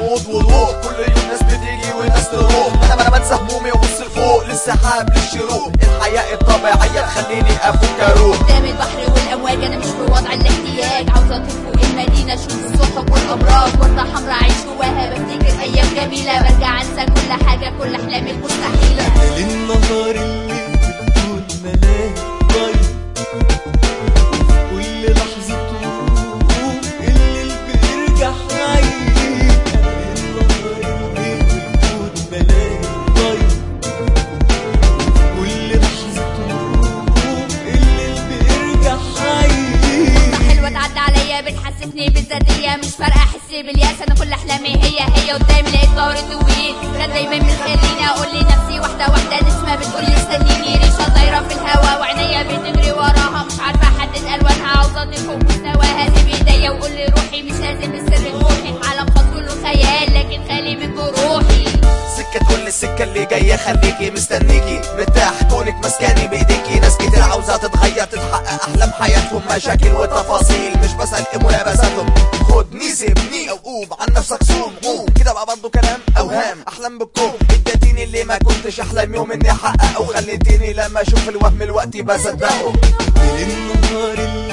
موت وروح كل يوم ناس بتيجي وناس تروح انا ما انا بنسى همومي وابص لفوق للسحاب للشروق الحياة الطبيعية تخليني افك اروح قدام البحر والامواج انا مش في وضع الاحتياج عاوزه اطير فوق المدينه اشوف الصحب والابراج ورده حمراء اعيش جواها بفتكر ايام جميله برجع انسى كل حاجه كل احلامي المستحيله للنهار اللي بتكون ملاهي طيب كل لحظة تروح الليل بيرجع حي للنهار اللي بتكون ملاهي طيب كل لحظة تروح الليل بيرجع حي حلوه تعدي عليا بتحسسني بالذاتيه مش فارقه احس بالياس انا كل احلامي هي هي قدامي لقيت ظهر طويل كان دايما مخليني اقول لنفسي واحده واحده نسمه بتقول لي استنيني ريشه طايره في الهوا وعينيا بتجري وراها مش عارفه احدد الوانها عاوزه اطير فوق مستواها سيب ايديا وقول لي روحي مش لازم السر طموحي عالم خاص كله خيال لكن خالي من جروحي سكة تقول السكة اللي جاية خليكي مستنيكي مرتاح كونك مسكاني بايديكي ناس كتير عاوزة تتغير تتحقق احلام حياتهم مشاكل وتفاصيل مش بسأل ايه ملابساتهم خدني سيبني او قوم عن نفسك صوم قوم كده بقى برضه كلام اوهام احلام بالكوم اديتيني اللي ما كنتش احلم يوم اني احققه وخليتيني لما اشوف الوهم الوقت بصدقه للنهار اللي